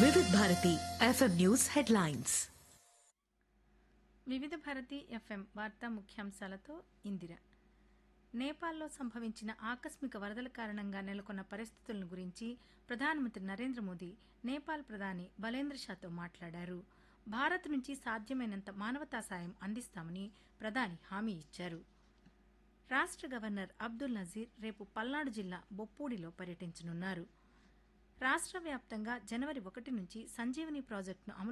వివిధ Bharati FM news headlines వివిధ Bharati FM వార్తా ముఖ్యాంశాలతో ఇందిర నేపాల్లో సంభవించిన ఆకస్మిక వరదల కారణంగా నెలకొన్న పరిస్థితులను గురించి ప్రధానమంత్రి నరేంద్ర మోదీ నేపాల్ ప్రధాని బలేంద్ర షాతో మాట్లాడారు భారత్ నుంచి సాధ్యమైనంత మానవతా సాయం అందిస్తామని ప్రధాని హామీ ఇచ్చారు రాష్ట్ర గవర్నర్ అబ్దుల్ నజీర్ రేపు పల్నాడు జిల్లా బొప్పూడిలో పర్యటించనున్నారు రాష్ట్ర వ్యాప్తంగా జనవరి ఒకటి నుంచి సంజీవని ప్రాజెక్టును అమలు